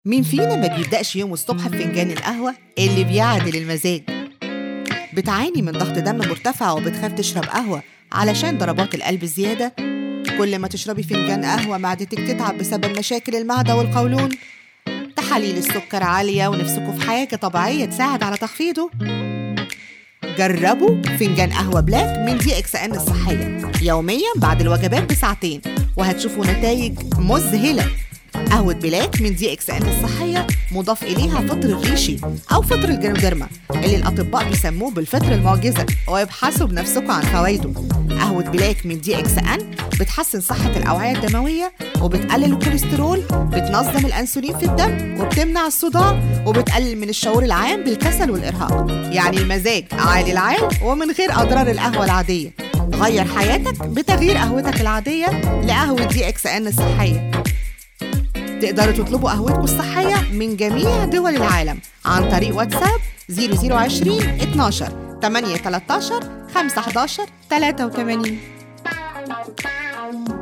مين فينا ما بيبدأش يومه الصبح بفنجان القهوة اللي بيعدل المزاج بتعاني من ضغط دم مرتفع وبتخاف تشرب قهوة علشان ضربات القلب الزيادة كل ما تشربي فنجان قهوة معدتك تتعب بسبب مشاكل المعدة والقولون تحاليل السكر عالية ونفسكوا في حاجة طبيعية تساعد على تخفيضه جربوا فنجان قهوة بلاك من دي اكس ان الصحية يوميا بعد الوجبات بساعتين وهتشوفوا نتائج مذهلة قهوة بلاك من دي اكس ان الصحية مضاف إليها فطر الريشي أو فطر الجنوديرما اللي الأطباء بيسموه بالفطر المعجزة ويبحثوا بنفسكم عن فوائده قهوة بلاك من دي اكس ان بتحسن صحة الأوعية الدموية وبتقلل الكوليسترول بتنظم الأنسولين في الدم وبتمنع الصداع وبتقلل من الشعور العام بالكسل والإرهاق يعني المزاج عالي العال ومن غير أضرار القهوة العادية غير حياتك بتغيير قهوتك العادية لقهوة دي اكس ان الصحية تقدروا تطلبوا قهوتكم الصحية من جميع دول العالم عن طريق واتساب 0020 12 8 13 5 11 83